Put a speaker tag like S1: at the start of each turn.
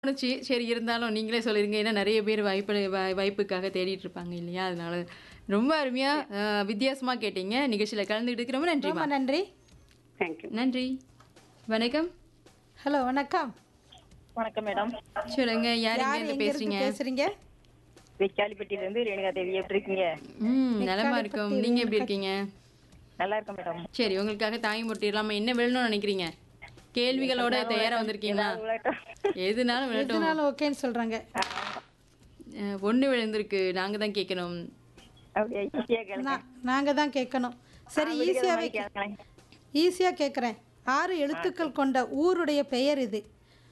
S1: தோணுச்சு சரி இருந்தாலும் நீங்களே சொல்லிருங்க ஏன்னா நிறைய பேர் வாய்ப்பு வாய்- வாய்ப்புக்காக தேடிட்டு இருப்பாங்க இல்லையா அதனால ரொம்ப அருமையா அஹ், வித்தியாசமா கேட்டீங்க நிகழ்ச்சியில கலந்துக்கிட்டு ரொம்ப நன்றிமா
S2: ரொம்ப நன்றி
S3: தேங்க்யூ
S1: நன்றி வணக்கம்
S2: ஹலோ வணக்கம்
S3: வணக்கம் மேடம்
S1: சொல்லுங்க யார்
S2: யார்
S1: இங்க
S2: எங்க
S1: பேசுறீங்க
S2: இருந்து பேசுறீங்க
S3: வெக்காலிப்பட்டியில இருந்து ரேணுகா தேவி எப்படி இருக்கீங்க
S1: ம் நலமா இருக்கும் நீங்க எப்படி இருக்கீங்க
S3: நல்லா இருக்கேன் மேடம்
S1: சரி உங்களுக்காக தாய் முட்டிடலாமா என்ன வேணும்னு நினைக்கிறீங்க கேள்விகளோட தயாரா வந்திருக்கீங்களா எதுனாலும் விழட்டும்
S2: எதுனாலும் ஓகேன்னு சொல்றாங்க
S1: அஹ், ஒண்ணு விழுந்திருக்கு நாங்க தான் கேட்கணும்
S3: அப்படியா ஈஸியா கேளுங்க
S2: நா- நாங்க தான் கேட்கணும் சரி ஈஸியாவே கே-
S3: கேட்கலாம்
S2: ஈஸியா கேட்குறேன் ஆறு எழுத்துக்கள் கொண்ட ஊருடைய பெயர் இது